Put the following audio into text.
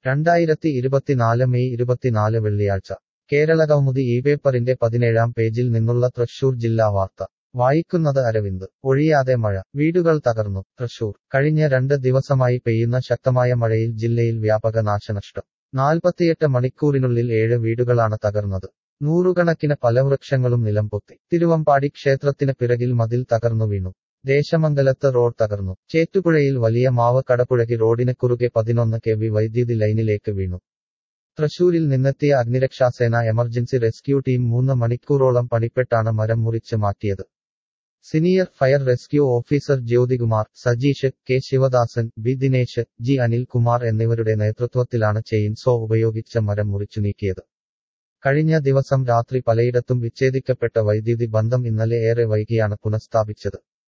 രണ്ടായിരത്തി ഇരുപത്തിനാല് മെയ് ഇരുപത്തിനാല് വെള്ളിയാഴ്ച കേരളകൗമുദി ഈ പേപ്പറിന്റെ പതിനേഴാം പേജിൽ നിന്നുള്ള തൃശൂർ ജില്ലാ വാർത്ത വായിക്കുന്നത് അരവിന്ദ് ഒഴിയാതെ മഴ വീടുകൾ തകർന്നു തൃശൂർ കഴിഞ്ഞ രണ്ട് ദിവസമായി പെയ്യുന്ന ശക്തമായ മഴയിൽ ജില്ലയിൽ വ്യാപക നാശനഷ്ടം നാൽപ്പത്തിയെട്ട് മണിക്കൂറിനുള്ളിൽ ഏഴ് വീടുകളാണ് തകർന്നത് നൂറുകണക്കിന് ഫലവൃക്ഷങ്ങളും നിലംപൊത്തി തിരുവമ്പാടി ക്ഷേത്രത്തിന് പിറകിൽ മതിൽ തകർന്നു വീണു ദേശമംഗലത്ത് റോഡ് തകർന്നു ചേറ്റുപുഴയിൽ വലിയ മാവ് കടപുഴകി റോഡിന് കുറുകെ പതിനൊന്ന് കെ വി വൈദ്യുതി ലൈനിലേക്ക് വീണു തൃശൂരിൽ നിന്നെത്തിയ അഗ്നിരക്ഷാസേന എമർജൻസി റെസ്ക്യൂ ടീം മൂന്ന് മണിക്കൂറോളം പണിപ്പെട്ടാണ് മരം മുറിച്ച് മാറ്റിയത് senior fire rescue officer Jyothikumar Sajeesh K Sivadasan B Dinesh G Anilkumar എന്നിവരുടെ നേതൃത്വത്തിലാണ് ചെയിൻസോ ഉപയോഗിച്ച് മരം മുറിച്ചു നീക്കിയത് കഴിഞ്ഞ ദിവസം രാത്രി പലയിടത്തും വിച്ഛേദിക്കപ്പെട്ട വൈദ്യുതി ബന്ധം ഇന്നലെ ഏറെ വൈകിയാണ് പുനഃസ്ഥാപിച്ചത്